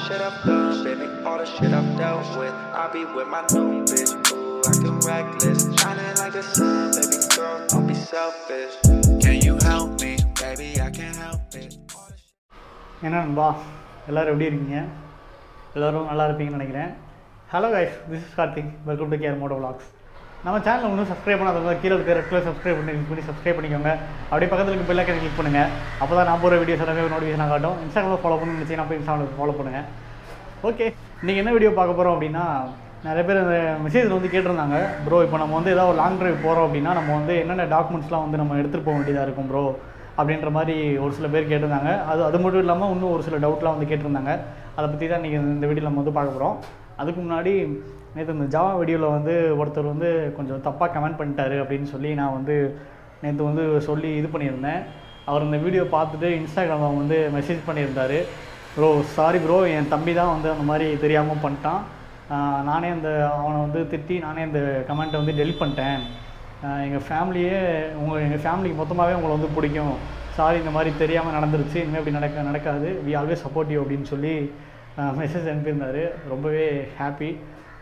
shit I've done, baby, all the shit I've dealt with. I be with my new bitch, ooh, acting reckless. Shining like the sun, baby girl, don't be selfish. Can you help me, baby? I can't help it. All the shit- என்ன நண்பா எல்லோரும் எப்படி இருக்கீங்க எல்லோரும் நல்லா இருப்பீங்கன்னு நினைக்கிறேன் hello guys this is Karthik welcome to care moto vlogs நம்ம சேனலை ஒன்றும் சப்ஸ்கிரைப் பண்ணாதவங்க கீழே இருக்க ரெட் கலர் சப்ஸ்கிரைப் பண்ணி click பண்ணி சப்ஸ்கிரைப் பண்ணிக்கோங்க அப்படியே பக்கத்தில் இருக்க பெல் ஐக்கனை கிளிக் பண்ணுங்கள் அப்போ தான் நான் போகிற வீடியோஸ் எல்லாமே நோட்டிஃபிகேஷன் காட்டும் இன்ஸ்டாகிராமில் ஃபாலோ பண்ணி நினச்சிங்கன்னா போய் இன்ஸ்டாகிராமில் ஃபாலோ பண்ணுங்கள் ஓகே இன்றைக்கி என்ன வீடியோ பார்க்க போகிறோம் அப்படின்னா நிறைய பேர் அந்த மெசேஜில் வந்து கேட்டிருந்தாங்க ப்ரோ இப்போ நம்ம வந்து ஏதாவது ஒரு லாங் டிரைவ் போகிறோம் அப்படின்னா நம்ம வந்து என்னென்ன டாக்குமெண்ட்ஸ்லாம் வந்து நம்ம எடுத்துகிட்டு போக வேண்டியதாக இருக்கும் ப்ரோ அப்படின்ற மாதிரி ஒரு சில பேர் கேட்டிருந்தாங்க அது அது மட்டும் இல்லாமல் இன்னும் ஒரு சில டவுட்லாம் வந்து கேட்டிருந்தாங்க அதை பற்றி தான் இன்றைக்கி இந்த வீடியோவில் நம்ம வந்து பார்க்க போகிறோம் அதுக்கு முன்னாடி நேற்று இந்த ஜாவா வீடியோவில் வந்து ஒருத்தர் வந்து கொஞ்சம் தப்பாக கமெண்ட் பண்ணிட்டாரு அப்படின்னு சொல்லி நான் வந்து நேற்று வந்து சொல்லி இது பண்ணியிருந்தேன் அவர் இந்த வீடியோ பார்த்துட்டு இன்ஸ்டாகிராமில் வந்து மெசேஜ் பண்ணியிருந்தாரு ப்ரோ சாரி ப்ரோ என் தம்பி தான் வந்து அந்த மாதிரி தெரியாமல் பண்ணிட்டான் ஆஹ் நானே அந்த அவனை வந்து திட்டி நானே அந்த கமெண்ட்டை வந்து டெலிட் பண்ணிட்டேன் எங்கள் ஃபேமிலியே உங்கள் எங்கள் ஃபேமிலிக்கு மொத்தமாகவே உங்களை வந்து பிடிக்கும் சாரி இந்த மாதிரி தெரியாமல் நடந்துருச்சு இனிமேல் இப்படி நடக்க நடக்காது வி ஆல்வேஸ் சப்போர்ட் யூ அப்படின்னு சொல்லி மெசேஜ் அனுப்பியிருந்தாரு ரொம்பவே ஹாப்பி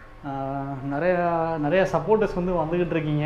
நிறையா நிறைய சப்போர்ட்டர்ஸ் வந்து வந்துக்கிட்டு இருக்கீங்க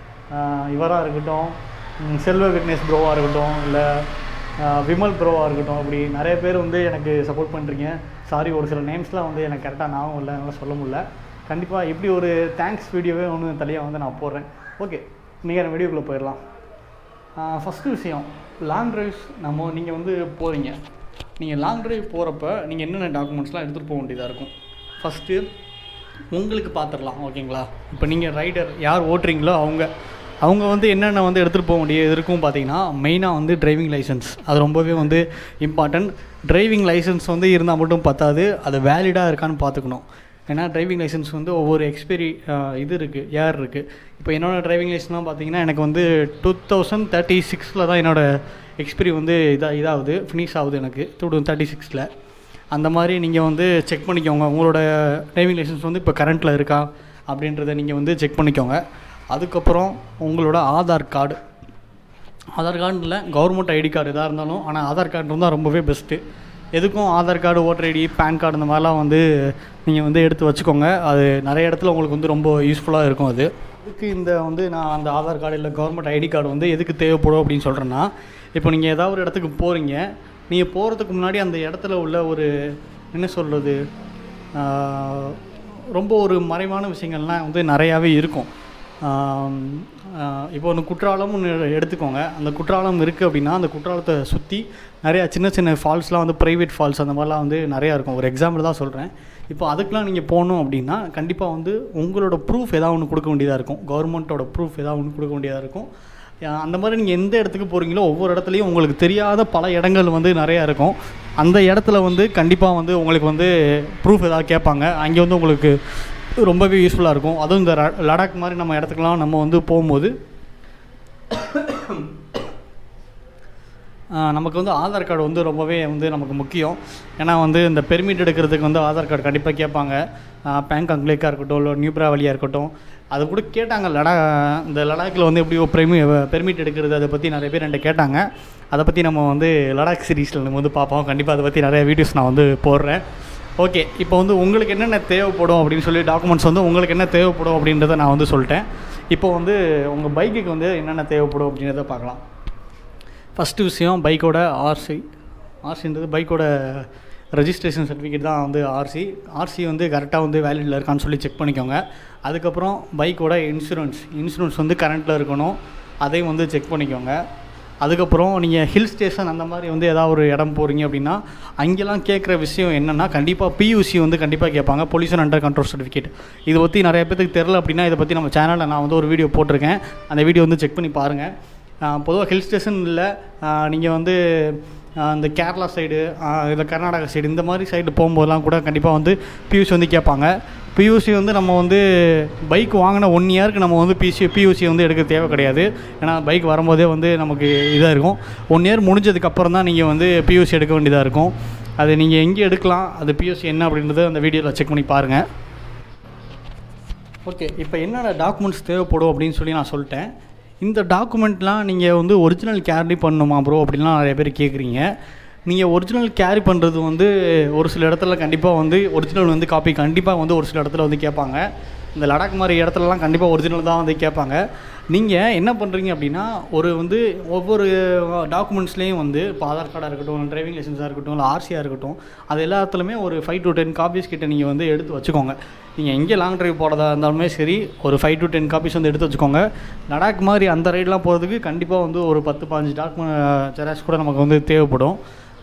இவராக இருக்கட்டும் ம், செல்வ விக்னேஷ் ப்ரோவாக இருக்கட்டும் இல்லை விமல் ப்ரோவாக இருக்கட்டும் அப்படி நிறைய பேர் வந்து எனக்கு சப்போர்ட் பண்ணுறீங்க சாரி ஒரு சில நேம்ஸ்லாம் வந்து எனக்கு கரெக்டாக ஞாபகம் இல்லை என்னால் சொல்ல முடியல கண்டிப்பாக இப்படி ஒரு தேங்க்ஸ் வீடியோவே ஒன்று தனியாக வந்து நான் போடுறேன் ஓகே நீங்கள் வீடியோக்குள்ளே போயிடலாம் ஃபஸ்ட்டு விஷயம் லாங் ட்ரைவ்ஸ் நம்ம நீங்கள் வந்து போகிறீங்க நீங்கள் லாங் ட்ரைவ் போகிறப்ப நீங்கள் என்னென்ன டாக்குமெண்ட்ஸ்லாம் எடுத்துகிட்டு போக வேண்டியதாக இருக்கும் ஃபஸ்ட்டு உங்களுக்கு பார்த்துடலாம் ஓகேங்களா இப்போ நீங்கள் ரைடர் யார் ஓட்டுறீங்களோ அவங்க அவங்க வந்து என்னென்ன வந்து எடுத்துகிட்டு போக வேண்டியது இருக்கும் பார்த்தீங்கன்னா மெயினாக வந்து டிரைவிங் லைசன்ஸ் அது ரொம்பவே வந்து இம்பார்ட்டன்ட் டிரைவிங் லைசன்ஸ் வந்து இருந்தால் மட்டும் பத்தாது அது வேலிடாக இருக்கான்னு பார்த்துக்கணும் ஏன்னா டிரைவிங் லைசன்ஸ் வந்து ஒவ்வொரு எக்ஸ்பீரி இது இருக்குது ஏர் இருக்குது இப்போ என்னோடய டிரைவிங் லைசன்ஸ்லாம் பார்த்தீங்கன்னா எனக்கு வந்து டூ தௌசண்ட் தேர்ட்டி சிக்ஸில் தான் என்னோடய எக்ஸ்பீரி வந்து இதாக இதாகுது ஃபினிஷ் ஆகுது எனக்கு டூ தௌசண்ட் தேர்ட்டி சிக்ஸில் அந்த மாதிரி நீங்கள் வந்து செக் பண்ணிக்கோங்க உங்களோட டிரைவிங் லைசன்ஸ் வந்து இப்போ கரண்ட்டில் இருக்கா அப்படின்றத நீங்கள் வந்து செக் பண்ணிக்கோங்க அதுக்கப்புறம் உங்களோட ஆதார் கார்டு ஆதார் கார்டு இல்லை கவர்மெண்ட் ஐடி கார்டு எதாக இருந்தாலும் ஆனால் ஆதார் கார்டு இருந்தால் ரொம்பவே பெஸ்ட்டு எதுக்கும் Aadhaar card voter ID pan card இந்த மாதிரிலாம் வந்து நீங்கள் வந்து எடுத்து வச்சுக்கோங்க அது நிறைய இடத்துல உங்களுக்கு வந்து ரொம்ப யூஸ்ஃபுல்லாக இருக்கும் அது இதுக்கு இந்த வந்து நான் அந்த ஆதார் கார்டு இல்லை கவர்மெண்ட் ஐடி கார்டு வந்து எதுக்கு தேவைப்படும் அப்படின்னு சொல்கிறேன்னா இப்போ நீங்கள் ஏதாவது ஒரு இடத்துக்கு போகிறீங்க நீங்கள் போகிறதுக்கு முன்னாடி அந்த இடத்துல உள்ள ஒரு என்ன சொல்கிறது ரொம்ப ஒரு மறைவான விஷயங்கள்லாம் வந்து நிறையாவே இருக்கும் ஆம், ஆஹ் இப்போ ஒன்று குற்றாலம்னு ஒன்று எடுத்துக்கோங்க அந்த குற்றாலம் இருக்குது அப்படின்னா அந்த குற்றாலத்தை சுற்றி நிறையா சின்ன சின்ன ஃபால்ஸ்லாம் வந்து ப்ரைவேட் ஃபால்ஸ் அந்த மாதிரிலாம் வந்து நிறையா இருக்கும் ஒரு எக்ஸாம்பிள் தான் சொல்கிறேன் இப்போ அதுக்கெலாம் நீங்கள் போகணும் அப்படின்னா கண்டிப்பாக வந்து உங்களோட ப்ரூஃப் ஏதாவது ஒன்று கொடுக்க வேண்டியதாக இருக்கும் கவர்மெண்ட்டோட ப்ரூஃப் ஏதாவது ஒன்று கொடுக்க வேண்டியதாக இருக்கும் ஆஹ் அந்த மாதிரி நீங்கள் எந்த இடத்துக்கு போகிறீங்களோ ஒவ்வொரு இடத்துலையும் உங்களுக்கு தெரியாத பல இடங்கள் வந்து நிறையா இருக்கும் அந்த இடத்துல வந்து கண்டிப்பாக வந்து உங்களுக்கு வந்து ப்ரூஃப் ஏதாவது கேட்பாங்க அங்கே வந்து உங்களுக்கு ரொம்பவே யூஸ்ஃபுல்லாக இருக்கும் அதுவும் இந்த ர- லடாக் மாதிரி நம்ம இடத்துக்குலாம் நம்ம வந்து போகும்போது ஆஹ் நமக்கு வந்து ஆதார் கார்டு வந்து ரொம்பவே வந்து நமக்கு முக்கியம் ஏன்னா வந்து இந்த பெர்மிட் எடுக்கிறதுக்கு வந்து ஆதார் கார்டு கண்டிப்பாக கேட்பாங்க பேங்க் அங்லேக்காக இருக்கட்டும் இல்லை நியூப்ரா வழியாக இருக்கட்டும் அது கூட கேட்டாங்க லடா இந்த லடாக்கில் வந்து எப்படி பெர்மி பெர்மிட் எடுக்கிறது அதை பற்றி நிறைய பேர் என்கிட்ட கேட்டாங்க அதை பற்றி நம்ம வந்து லடாக் சீரீஸில் நம்ம வந்து பார்ப்போம் கண்டிப்பாக அதை பற்றி நிறைய வீடியோஸ் நான் வந்து போடுறேன் ஓகே இப்போ வந்து உங்களுக்கு என்னென்ன தேவைப்படும் அப்படின்னு சொல்லி டாக்குமெண்ட்ஸ் வந்து உங்களுக்கு என்ன தேவைப்படும் அப்படின்றத நான் வந்து சொல்லிட்டேன் இப்போ வந்து உங்கள் பைக்குக்கு வந்து என்னென்ன தேவைப்படும் அப்படின்றத பார்க்கலாம் ஃபஸ்ட்டு விஷயம் பைக்கோட ஆர்சி ஆர்சின்றது பைக்கோட ரெஜிஸ்ட்ரேஷன் சர்டிஃபிகேட் தான் வந்து ஆர்சி ஆர்சி வந்து கரெக்டாக வந்து வேலிடில் இருக்கான்னு சொல்லி செக் பண்ணிக்கோங்க அதுக்கப்புறம் பைக்கோட இன்சூரன்ஸ் இன்சூரன்ஸ் வந்து கரண்ட்டில் இருக்கணும் அதையும் வந்து செக் பண்ணிக்கோங்க அதுக்கப்புறம் நீங்கள் ஹில் ஸ்டேஷன் அந்த மாதிரி வந்து ஏதாவது ஒரு இடம் போகிறீங்க அப்படின்னா அங்கெல்லாம் கேட்குற விஷயம் என்னென்னா கண்டிப்பாக பியூசி வந்து கண்டிப்பாக கேட்பாங்க பொல்யூஷன் அண்டர் கண்ட்ரோல் சர்டிஃபிகேட் இதை பற்றி நிறைய பேத்துக்கு தெரில அப்படின்னா இதை பற்றி நம்ம சேனலில் நான் வந்து ஒரு வீடியோ போட்டிருக்கேன் அந்த வீடியோ வந்து செக் பண்ணி பாருங்கள் பொதுவாக ஹில் ஸ்டேஷன் இல்லை நீங்கள் வந்து ஆஹ் இந்த கேரளா சைடு இல்லை கர்நாடகா சைடு இந்த மாதிரி சைடு போகும்போதெல்லாம் கூட கண்டிப்பாக வந்து பியூசி வந்து கேட்பாங்க பியூசி வந்து நம்ம வந்து பைக் வாங்கின ஒன் இயருக்கு நம்ம வந்து பிசி பியூசி வந்து எடுக்க தேவை கிடையாது ஏன்னா பைக் வரும்போதே வந்து நமக்கு இதாக இருக்கும் ஒன் இயர் முடிஞ்சதுக்கப்புறம் தான் நீங்கள் வந்து பியூசி எடுக்க வேண்டியதாக இருக்கும் அது நீங்கள் எங்கே எடுக்கலாம் அது பியூசி என்ன அப்படின்றத அந்த வீடியோவில் செக் பண்ணி பாருங்கள் ஓகே இப்போ என்னென்ன டாக்குமெண்ட்ஸ் தேவைப்படும் அப்படின்னு சொல்லி நான் சொல்லிட்டேன் இந்த டாக்குமெண்ட்லாம் நீங்கள் வந்து ஒரிஜினல் கேர்லி பண்ணணுமா ப்ரோ அப்படின்லாம் நிறைய பேர் கேட்குறீங்க நீங்கள் ஒரிஜினல் கேரி பண்ணுறது வந்து ஒரு சில இடத்துல கண்டிப்பாக வந்து ஒரிஜினல் வந்து காப்பி கண்டிப்பாக வந்து ஒரு சில இடத்துல வந்து கேட்பாங்க இந்த லடாக் மாதிரி இடத்துலலாம் கண்டிப்பாக ஒரிஜினல் தான் வந்து கேட்பாங்க நீங்கள் என்ன பண்ணுறீங்க அப்படின்னா ஒரு வந்து ஒவ்வொரு டாக்குமெண்ட்ஸ்லேயும் வந்து இப்போ ஆதார் கார்டாக இருக்கட்டும் டிரைவிங் லைசன்ஸாக இருக்கட்டும் இல்லை ஆர்சியாக இருக்கட்டும் அது எல்லாத்துலேயுமே ஒரு ஃபைவ் டு டென் காப்பீஸ் கிட்ட நீங்கள் வந்து எடுத்து வச்சுக்கோங்க நீங்கள் எங்கே லாங் டிரைவ் போகிறதா இருந்தாலுமே சரி ஒரு ஃபைவ் டு டென் காப்பீஸ் வந்து எடுத்து வச்சுக்கோங்க லடாக் மாதிரி அந்த ரைடெலாம் போகிறதுக்கு கண்டிப்பாக வந்து ஒரு பத்து பதினஞ்சு டாக்குமெண்ட் ஜெராக்ஸ் கூட நமக்கு வந்து தேவைப்படும்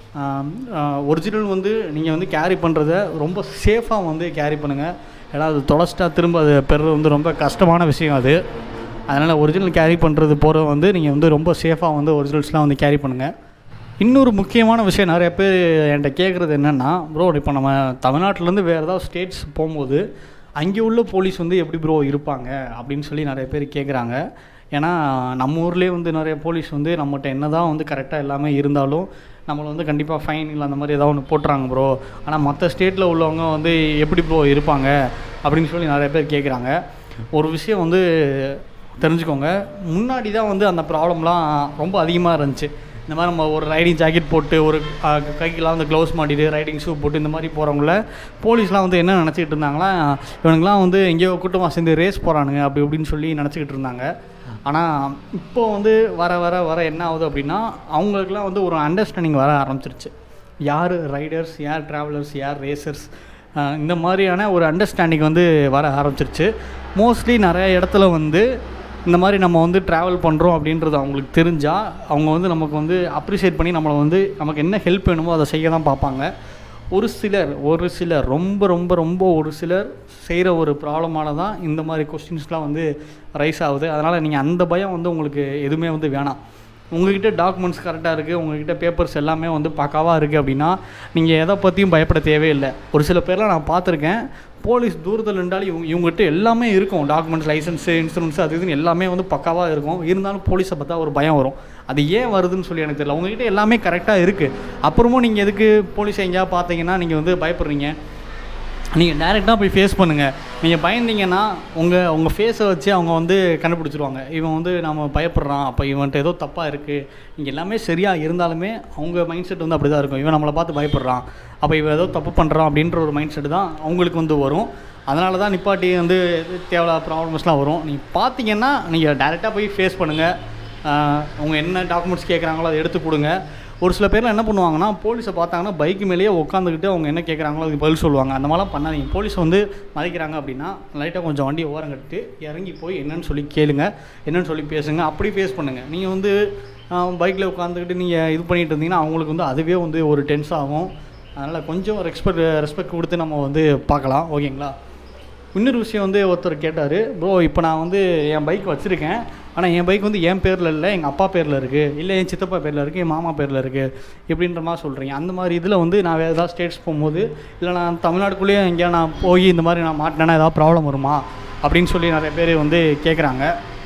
ஒரிஜினல் வந்து நீங்கள் வந்து கேரி பண்ணுறத ரொம்ப சேஃபாக வந்து கேரி பண்ணுங்கள் ஏன்னா அது தொலைச்சிட்டா திரும்ப அது பெறுறது வந்து ரொம்ப கஷ்டமான விஷயம் அது அதனால் ஒரிஜினல் கேரி பண்ணுறது போகிற வந்து நீங்கள் வந்து ரொம்ப சேஃபாக வந்து ஒரிஜினல்ஸ்லாம் வந்து கேரி பண்ணுங்கள் இன்னொரு முக்கியமான விஷயம் நிறைய பேர் என்கிட்ட கேட்குறது என்னென்னா ப்ரோ இப்போ நம்ம தமிழ்நாட்டிலேருந்து வேறு ஏதாவது ஸ்டேட்ஸ் போகும்போது அங்கே உள்ள போலீஸ் வந்து எப்படி ப்ரோ இருப்பாங்க அப்படின்னு சொல்லி நிறைய பேர் கேட்குறாங்க ஏன்னா நம்ம ஊர்லேயே வந்து நிறைய போலீஸ் வந்து நம்மகிட்ட என்ன தான் வந்து கரெக்டாக எல்லாமே இருந்தாலும் நம்மளை வந்து கண்டிப்பாக ஃபைன் இல்லை அந்த மாதிரி ஏதாவது ஒன்று போட்டுறாங்க ப்ரோ ஆனால் மற்ற ஸ்டேட்டில் உள்ளவங்க வந்து எப்படி ப்ரோ இருப்பாங்க அப்படின்னு சொல்லி நிறைய பேர் கேட்குறாங்க ஒரு விஷயம் வந்து தெரிஞ்சுக்கோங்க முன்னாடி தான் வந்து அந்த ப்ராப்ளம்லாம் ரொம்ப அதிகமாக இருந்துச்சு இந்த மாதிரி நம்ம ஒரு ரைடிங் ஜாக்கெட் போட்டு ஒரு அஹ், கைக்கெல்லாம் வந்து க்ளவுஸ் மாட்டிட்டு ரைடிங் ஷூ போட்டு இந்த மாதிரி போகிறவங்கள போலீஸ்லாம் வந்து என்ன நினச்சிக்கிட்டு இருந்தாங்களா இவனுங்களாம் வந்து எங்கேயோ கூட்டமாக சேர்ந்து ரேஸ் போகிறானுங்க அப்படி இப்படின்னு சொல்லி நினச்சிக்கிட்டு இருந்தாங்க ஆனால் இப்போ வந்து வர வர வர என்ன ஆகுது அப்படின்னா அவங்களுக்குலாம் வந்து ஒரு அண்டர்ஸ்டாண்டிங் வர ஆரம்பிச்சிருச்சு யார் ரைடர்ஸ் யார் ட்ராவலர்ஸ் யார் ரேசர்ஸ் இந்த மாதிரியான ஒரு அண்டர்ஸ்டாண்டிங் வந்து வர ஆரம்பிச்சிருச்சு மோஸ்ட்லி நிறைய இடத்துல வந்து இந்த மாதிரி நம்ம வந்து ட்ராவல் பண்ணுறோம் அப்படின்றது அவங்களுக்கு தெரிஞ்சால் அவங்க வந்து நமக்கு வந்து அப்ரிஷியேட் பண்ணி நம்மளை வந்து நமக்கு என்ன ஹெல்ப் வேணுமோ அதை செய்ய தான் பார்ப்பாங்க ஒரு சிலர் ஒரு சிலர் ரொம்ப ரொம்ப ரொம்ப ஒரு சிலர் செய்கிற ஒரு ப்ராப்ளமால தான் இந்த மாதிரி கொஸ்டின்ஸ்லாம் வந்து ரைஸ் ஆகுது அதனால் நீங்கள் அந்த பயம் வந்து உங்களுக்கு எதுவுமே வந்து வேணாம் உங்ககிட்ட டாக்குமெண்ட்ஸ் கரெக்டாக இருக்குது உங்ககிட்ட பேப்பர்ஸ் எல்லாமே வந்து பக்காவாக இருக்குது அப்படின்னா நீங்கள் எதை பற்றியும் பயப்பட தேவையில்லை ஒரு சில பேர்லாம் நான் பார்த்துருக்கேன் போலீஸ் தூரத்தில் இருந்தாலும் இவங்க இவங்ககிட்ட எல்லாமே இருக்கும் டாக்குமெண்ட்ஸ் லைசன்ஸு இன்சூரன்ஸ் அது இதுன்னு எல்லாமே வந்து பக்காவாக இருக்கும் இருந்தாலும் போலீஸை பார்த்தா ஒரு பயம் வரும் அது ஏன் வருதுன்னு சொல்லி எனக்கு தெரியல உங்ககிட்ட எல்லாமே கரெக்டாக இருக்குது அப்புறமும் நீங்கள் எதுக்கு போலீஸ் எங்கேயாவது பார்த்தீங்கன்னா நீங்கள் வந்து பயப்படுறீங்க நீங்கள் டேரெக்டாக போய் ஃபேஸ் பண்ணுங்கள் நீங்கள் பயந்தீங்கன்னா உங்கள் உங்கள் ஃபேஸை வச்சு அவங்க வந்து கண்டுபிடிச்சிருவாங்க இவன் வந்து நம்ம பயப்படுறான் அப்போ இவன்ட்ட ஏதோ தப்பாக இருக்குது இங்கே எல்லாமே சரியாக இருந்தாலுமே அவங்க மைண்ட் செட் வந்து அப்படி தான் இருக்கும் இவன் நம்மளை பார்த்து பயப்படுறான் அப்போ இவன் ஏதோ தப்பு பண்ணுறான் அப்படின்ற ஒரு மைண்ட் செட் தான் அவங்களுக்கு வந்து வரும் அதனால தான் நிப்பாட்டி வந்து தேவையில்லாத ப்ராப்ளம்ஸ்லாம் வரும் நீங்கள் பார்த்தீங்கன்னா நீங்கள் டேரெக்டாக போய் ஃபேஸ் பண்ணுங்கள் அவங்க என்ன டாக்குமெண்ட்ஸ் கேட்குறாங்களோ அதை எடுத்து கொடுங்க ஒரு சில பேர்லாம் என்ன பண்ணுவாங்கன்னா போலீஸை பார்த்தாங்கன்னா பைக் மேலேயே உட்காந்துக்கிட்டு அவங்க என்ன கேட்குறாங்களோ அதுக்கு பதில் சொல்லுவாங்க அந்த மாதிரிலாம் பண்ணாதீங்க போலீஸ் வந்து மதிக்கிறாங்க அப்படின்னா லைட்டாக கொஞ்சம் வண்டியை ஓரம் கட்டிட்டு இறங்கி போய் என்னன்னு சொல்லி கேளுங்க என்னன்னு சொல்லி பேசுங்க அப்படி ஃபேஸ் பண்ணுங்கள் நீங்கள் வந்து பைக்கில் உட்காந்துக்கிட்டு நீங்கள் இது பண்ணிட்டு இருந்தீங்கன்னா அவங்களுக்கு வந்து அதுவே வந்து ஒரு டென்ஸ் ஆகும் அதனால் கொஞ்சம் ரெஸ்பெக்ட் ரெஸ்பெக்ட் கொடுத்து நம்ம வந்து பார்க்கலாம் ஓகேங்களா இன்னொரு விஷயம் வந்து ஒருத்தர் கேட்டார் ப்ரோ இப்போ நான் வந்து என் பைக் வச்சுருக்கேன் ஆனால் என் பைக் வந்து என் பேரில் இல்லை எங்கள் அப்பா பேரில் இருக்குது இல்லை என் சித்தப்பா பேரில் இருக்குது என் மாமா பேரில் இருக்குது இப்படின்ற மாதிரி சொல்கிறீங்க அந்த மாதிரி இதில் வந்து நான் வேறு ஏதாவது ஸ்டேட்ஸ் போகும்போது இல்லை நான் தமிழ்நாட்டுக்குள்ளேயே எங்கேயா நான் போய் இந்த மாதிரி நான் மாட்டினேன்னா ஏதாவது ப்ராப்ளம் வருமா அப்படின்னு சொல்லி நிறைய பேர் வந்து கேட்குறாங்க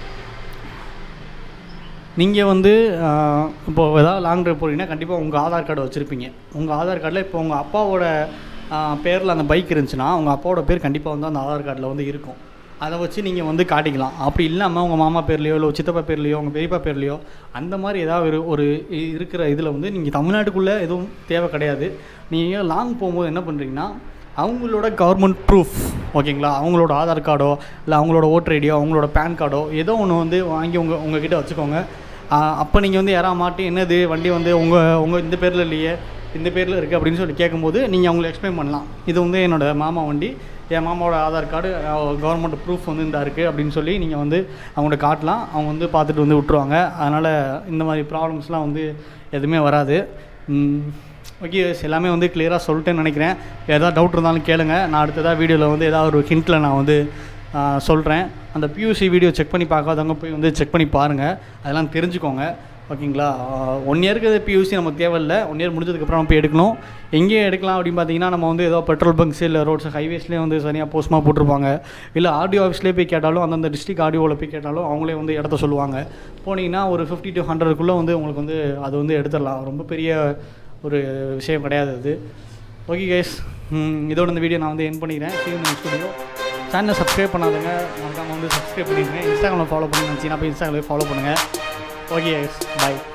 நீங்கள் வந்து ஆஹ், இப்போ ஏதாவது லாங் ட்ரைவ் போகிறீங்கன்னா கண்டிப்பாக உங்கள் ஆதார் கார்டு வச்சுருப்பீங்க உங்கள் ஆதார் கார்டில் இப்போ உங்கள் அப்பாவோட பேரில் அந்த பைக் இருந்துச்சுன்னா உங்கள் அப்பாவோட பேர் கண்டிப்பாக வந்து அந்த ஆதார் கார்டில் வந்து இருக்கும் அதை வச்சு நீங்கள் வந்து காட்டிக்கலாம் அப்படி இல்லாமல் உங்கள் மாமா பேர்லையோ இல்லை சித்தப்பா பேர்லையோ உங்கள் பெரியப்பா பேர்லையோ அந்த மாதிரி ஏதாவது ஒரு ஒரு இ- இருக்கிற இதில் வந்து நீங்கள் தமிழ்நாட்டுக்குள்ளே எதுவும் தேவை கிடையாது நீங்கள் லாங் போகும்போது என்ன பண்ணுறீங்கன்னா அவங்களோட கவர்மெண்ட் ப்ரூஃப் ஓகேங்களா அவங்களோட ஆதார் கார்டோ இல்லை அவங்களோட ஓட்டர் ஐடியோ அவங்களோட பேன் கார்டோ ஏதோ ஒன்று வந்து வாங்கி உங்கள் உங்ககிட்ட வச்சுக்கோங்க அப்போ நீங்கள் வந்து யாராவது மாட்டி என்னது வண்டி வந்து உங்கள் உங்கள் இந்த பேரில் இல்லையே இந்த பேரில் இருக்குது அப்படின்னு சொல்லி கேட்கும்போது நீங்கள் அவங்களை எக்ஸ்பிளைன் பண்ணலாம் இது வந்து என்னோட மாமா வண்டி என் மாமாவோட ஆதார் கார்டு கவர்மெண்ட் ப்ரூஃப் வந்து இந்த இருக்குது அப்படின்னு சொல்லி நீங்கள் வந்து அவங்கள்ட்ட காட்டலாம் அவங்க வந்து பார்த்துட்டு வந்து விட்ருவாங்க அதனால் இந்த மாதிரி ப்ராப்ளம்ஸ்லாம் வந்து எதுவுமே வராது ஓகே எல்லாமே வந்து கிளியராக சொல்லிட்டேன்னு நினைக்கிறேன் ஏதாவது டவுட் இருந்தாலும் கேளுங்க நான் அடுத்ததாக வீடியோவில் வந்து ஏதாவது ஒரு ஹிண்ட்டில் நான் வந்து சொல்கிறேன் அந்த பியூசி வீடியோ செக் பண்ணி பார்க்காதவங்க போய் வந்து செக் பண்ணி பாருங்கள் அதெல்லாம் தெரிஞ்சுக்கோங்க ஓகேங்களா ஒன் இயருக்கு பியூசி நமக்கு தேவையில்லை ஒன் இயர் முடிஞ்சதுக்கப்புறம் நம்ம போய் எடுக்கணும் எங்கே எடுக்கலாம் அப்படின்னு பார்த்தீங்கன்னா நம்ம வந்து ஏதோ பெட்ரோல் பங்க்ஸ் இல்லை ரோட்ஸ் ஹைவேஸ்லேயே வந்து சரியாக போஸ்ட்மாக போட்டிருப்பாங்க இல்லை ஆடியோ ஆஃபீஸ்லேயே போய் கேட்டாலும் அந்தந்த டிஸ்ட்ரிக் ஆடியோவில் போய் கேட்டாலும் அவங்களே வந்து இடத்த சொல்லுவாங்க போனீங்கன்னா ஒரு ஃபிஃப்டி டு ஹண்ட்ரடுக்குள்ளே வந்து உங்களுக்கு வந்து அது வந்து எடுத்துடலாம் ரொம்ப பெரிய ஒரு விஷயம் கிடையாது அது ஓகே கைஸ் இதோட இந்த வீடியோ நான் வந்து என் பண்ணிக்கிறேன் சீ நெக்ஸ்ட் வீடியோ சேனலை சப்ஸ்கிரைப் பண்ணாதவங்க மறக்காம வந்து சப்ஸ்கிரைப் பண்ணிடுங்க இன்ஸ்டாகிராமில் ஃபாலோ பண்ணி நினச்சிங்கன்னா போய் இன்ஸ்டாகிராமில் ஃபாலோ பண்ணுங்கள் ஓகே கைஸ் பாய்